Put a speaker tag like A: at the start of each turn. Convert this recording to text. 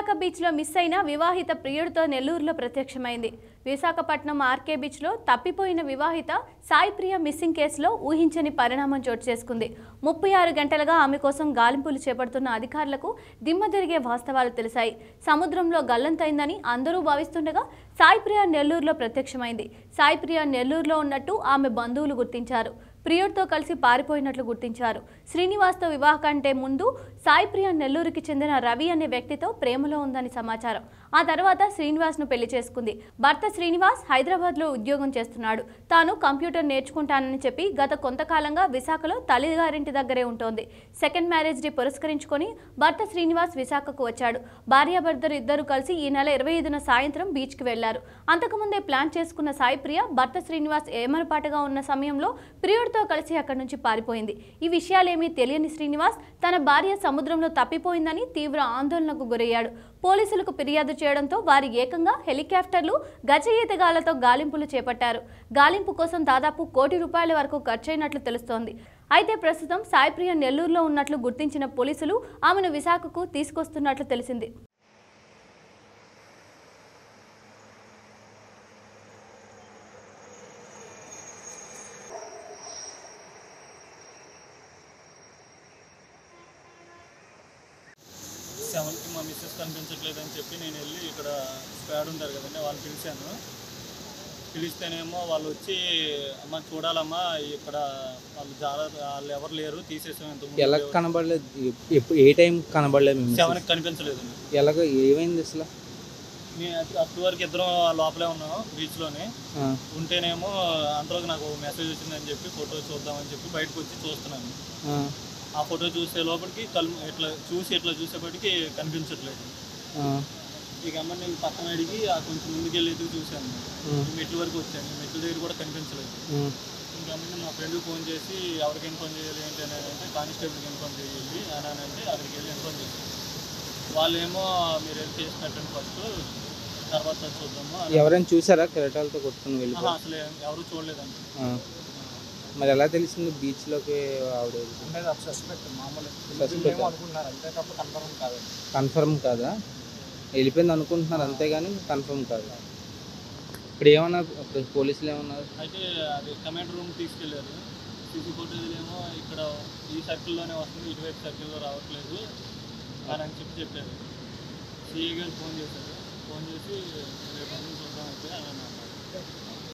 A: విశాఖ బీచ్లో మిస్ అయిన వివాహిత ప్రియుడితో నెల్లూరులో ప్రత్యక్షమైంది విశాఖపట్నం ఆర్కే బీచ్లో తప్పిపోయిన వివాహిత సాయి ప్రియ మిస్సింగ్ కేసులో ఊహించని పరిణామం చోటు చేసుకుంది ముప్పై ఆరు గంటలుగా ఆమె కోసం గాలింపులు చేపడుతున్న అధికారులకు దిమ్మ తిరిగే వాస్తవాలు తెలిసాయి సముద్రంలో గల్లంతైందని అందరూ భావిస్తుండగా సాయి ప్రియ నెల్లూరులో ప్రత్యక్షమైంది సాయి ప్రియ నెల్లూరులో ఉన్నట్టు ఆమె బంధువులు గుర్తించారు ప్రియుడితో కలిసి పారిపోయినట్లు గుర్తించారు శ్రీనివాస్తో వివాహ కంటే ముందు సాయి ప్రియ నెల్లూరుకి చెందిన రవి అనే వ్యక్తితో ప్రేమలో ఉందని సమాచారం ఆ తర్వాత శ్రీనివాస్ను పెళ్లి చేసుకుంది భర్త శ్రీనివాస్ హైదరాబాద్లో ఉద్యోగం చేస్తున్నాడు తాను కంప్యూటర్ నేర్చుకుంటానని చెప్పి గత కొంతకాలంగా విశాఖలో తల్లిగారింటి దగ్గరే ఉంటోంది సెకండ్ మ్యారేజ్ డే పురస్కరించుకొని భర్త శ్రీనివాస్ విశాఖకు వచ్చాడు భార్యాభర్తలు ఇద్దరు కలిసి ఈ నెల ఇరవై ఐదున సాయంత్రం బీచ్కి వెళ్లారు అంతకుముందే ప్లాన్ చేసుకున్న సాయి ప్రియ భర్త శ్రీనివాస్ ఏమరపాటుగా ఉన్న సమయంలో ప్రియుడితో కలిసి అక్కడి నుంచి పారిపోయింది ఈ విషయాలేమీ తెలియని శ్రీనివాస్ తన భార్య సముద్రంలో తప్పిపోయిందని తీవ్ర ఆందోళనకు గురయ్యాడు పోలీసులకు ఫిర్యాదు చేయడంతో వారి ఏకంగా హెలికాప్టర్లు గజ ఈతగాళ్లతో గాలింపులు చేపట్టారు గాలింపు కోసం దాదాపు కోటి రూపాయల వరకు ఖర్చయినట్లు తెలుస్తోంది అయితే ప్రస్తుతం సాయిప్రియ నెల్లూరులో ఉన్నట్లు గుర్తించిన పోలీసులు ఆమెను విశాఖకు తీసుకొస్తున్నట్లు తెలిసింది
B: సెవెన్కి మా మిస్సెస్ కనిపించట్లేదు అని చెప్పి నేను వెళ్ళి ఇక్కడ స్క్వాడ్ ఉంటారు కదండి వాళ్ళు పిలిచాను పిలిస్తేనేమో వాళ్ళు వచ్చి అమ్మ చూడాలమ్మా ఇక్కడ వాళ్ళు చాలా వాళ్ళు ఎవరు లేరు తీసేసాం ఇంత
C: ఎలా కనబడలేదు ఎప్పుడు ఏ టైం కనబడలేదు మేము
B: సెవెన్కి కనిపించలేదు
C: ఎలాగ ఏమైంది అసలు
B: నేను అప్పటి వరకు ఇద్దరం లోపలే ఉన్నాం బీచ్లోనే
C: ఆ,
B: ఉంటేనేమో అంతలోకి నాకు మెసేజ్ వచ్చిందని చెప్పి ఫోటో చూద్దామని చెప్పి బయటకు వచ్చి చూస్తున్నాను
C: ఆ,
B: ఆ ఫోటో చూసే లోపలికి కల్ ఇట్లా చూసి ఇట్లా చూసేపటికి కనిపించట్లేదు
C: ఆ,
B: ఇక అమ్మ నేను పక్కన అడిగి ఆ కొంచెం ముందుకెళ్ళి ఎదుగు చూశాను
C: ఉమ్,
B: ఈ మెట్ల వరకు వచ్చాను ఈ మెట్ల దగ్గర కూడా కనిపించలేదు
C: ఉమ్,
B: ఇంకా అమ్మ మా ఫ్రెండ్కి ఫోన్ చేసి ఎవరికి ఇన్ఫార్మ్ చేయాలి ఏంటి అని అంటే కానిస్టేబుల్కి ఇన్ఫార్మ్ చేయాలి అని అని అంటే అక్కడికి వెళ్ళి ఇన్ఫార్మ్ చేశాను వాళ్ళేమో మీరు వెళ్ళి చేసి పెట్టండి ఫస్ట్ తర్వాత చూద్దాము అని.
C: ఎవరైనా చూసారా కెరటాలతో కొట్టుకుని వెళ్ళిపో
B: ఆహా, అసలు ఎవరు చూడలేదండి
C: ఆ. మరి ఎలా తెలిసింది బీచ్లోకి ఆవిడ
B: సస్పెక్ట్ మామూలు
C: Suspect.
B: అనుకుంటున్నారు అంతే తప్ప కన్ఫర్మ్ కాదు
C: కన్ఫర్మ్ కాదా వెళ్ళిపోయింది అనుకుంటున్నారు అంతేగాని కన్ఫర్మ్ కాదు ఇప్పుడు ఏమన్నారు ఇప్పుడు పోలీసులు ఏమన్నారు
B: అయితే అది కమాండ్ రూమ్ తీసుకెళ్ళారు సీసీ ఫోటేజ్ ఏమో ఇక్కడ ఈ సర్కిల్లోనే వస్తుంది ఇటువైపు సర్కిల్లో రావట్లేదు అని అని చెప్పి చెప్పారు సిఏ గారు ఫోన్ చేశారు ఫోన్ చేసి రేపు అన్ని చూద్దాం అయితే అని అన్నారు